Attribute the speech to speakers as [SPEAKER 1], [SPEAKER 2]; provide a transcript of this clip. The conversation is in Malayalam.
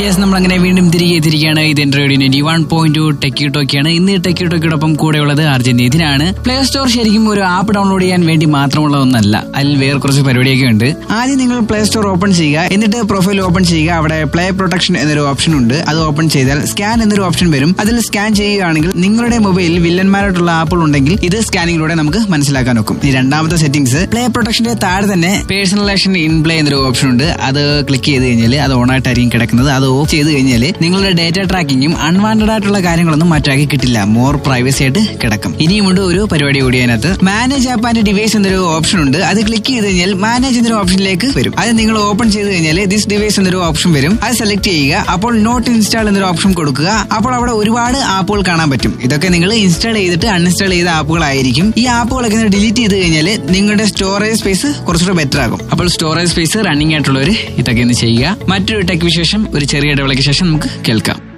[SPEAKER 1] യെസ് നമ്മൾ അങ്ങനെ വീണ്ടും തിരികെ എത്തിയിരിക്കുകയാണ് ഇത് എന്റെ radio ninety one point two techie ടോക്കിയാണ് ഇന്ന് ടെക്കി ടോക്കിയോടൊപ്പം കൂടെയുള്ളത് അർജൻ ഇതിനാണ് പ്ലേ സ്റ്റോർ ശരിക്കും ഒരു ആപ്പ് ഡൗൺലോഡ് ചെയ്യാൻ വേണ്ടി മാത്രമുള്ള ഒന്നല്ല അതിൽ വേറെ കുറച്ച് പരിപാടിയൊക്കെ ഉണ്ട് ആദ്യം നിങ്ങൾ പ്ലേ സ്റ്റോർ ഓപ്പൺ ചെയ്യുക എന്നിട്ട് പ്രൊഫൈൽ ഓപ്പൺ ചെയ്യുക അവിടെ പ്ലേ പ്രൊട്ടക്ഷൻ എന്നൊരു ഓപ്ഷൻ ഉണ്ട് അത് ഓപ്പൺ ചെയ്താൽ സ്കാൻ എന്നൊരു ഓപ്ഷൻ വരും അതിൽ സ്കാൻ ചെയ്യുകയാണെങ്കിൽ നിങ്ങളുടെ മൊബൈലിൽ വില്ലന്മാരായിട്ടുള്ള ആപ്പുകൾ ഉണ്ടെങ്കിൽ ഇത് സ്കാനിങ്ങിലൂടെ നമുക്ക് മനസ്സിലാക്കാൻ നോക്കും ഈ രണ്ടാമത്തെ സെറ്റിംഗ്സ് പ്ലേ പ്രൊട്ടക്ഷന്റെ താഴെ തന്നെ പേഴ്സണലൈസേഷൻ ഇൻ പ്ലേ എന്നൊരു ഓപ്ഷൻ ഉണ്ട് അത് ക്ലിക്ക് ചെയ്ത് കഴിഞ്ഞാൽ അത് ഓൺ ആയിട്ടായിരിക്കും കിടക്കുന്നത് അത് ഓഫ് ചെയ്ത് കഴിഞ്ഞാൽ നിങ്ങളുടെ ഡേറ്റ ട്രാക്കിങ്ങും അൺവാണ്ടഡ് ആയിട്ടുള്ള കാര്യങ്ങളൊന്നും മറ്റാക്കി കിട്ടില്ല മോർ പ്രൈവസി ആയിട്ട് കിടക്കും ഇനിയുമുണ്ട് ഒരു പരിപാടി കൂടി അതിനകത്ത് മാനേജ് ആപ്പ് ആൻഡ് ഡിവൈസ് എന്നൊരു ഓപ്ഷൻ ഉണ്ട് അത് ക്ലിക്ക് ചെയ്ത് കഴിഞ്ഞാൽ മാനേജ് എന്നൊരു ഓപ്ഷനിലേക്ക് വരും അത് നിങ്ങൾ ഓപ്പൺ ചെയ്ത് കഴിഞ്ഞാൽ ദിസ് ഡിവൈസ് എന്നൊരു ഓപ്ഷൻ വരും അത് സെലക്ട് ചെയ്യുക അപ്പോൾ നോട്ട് ഇൻസ്റ്റാൾ എന്നൊരു ഓപ്ഷൻ കൊടുക്കുക അപ്പോൾ അവിടെ ഒരുപാട് ആപ്പുകൾ കാണാൻ പറ്റും ഇതൊക്കെ നിങ്ങൾ ഇൻസ്റ്റാൾ ചെയ്തിട്ട് അൺഇൻസ്റ്റാൾ ചെയ്ത ആപ്പുകളായിരിക്കും ഈ ആപ്പുകളൊക്കെ ഡിലീറ്റ് ചെയ്ത് കഴിഞ്ഞാൽ നിങ്ങളുടെ സ്റ്റോറേജ് സ്പേസ് കുറച്ചുകൂടെ ബെറ്റർ ആകും അപ്പോൾ സ്റ്റോറേജ് സ്പേസ് റണ്ണിംഗ് ആയിട്ടുള്ളവർ ഇതൊക്കെ ഒന്ന് ചെയ്യുക മറ്റൊരു ടെക് വിശേഷം ഒരു ചെറിയ ഇടവേളയ്ക്ക് ശേഷം നമുക്ക് കേൾക്കാം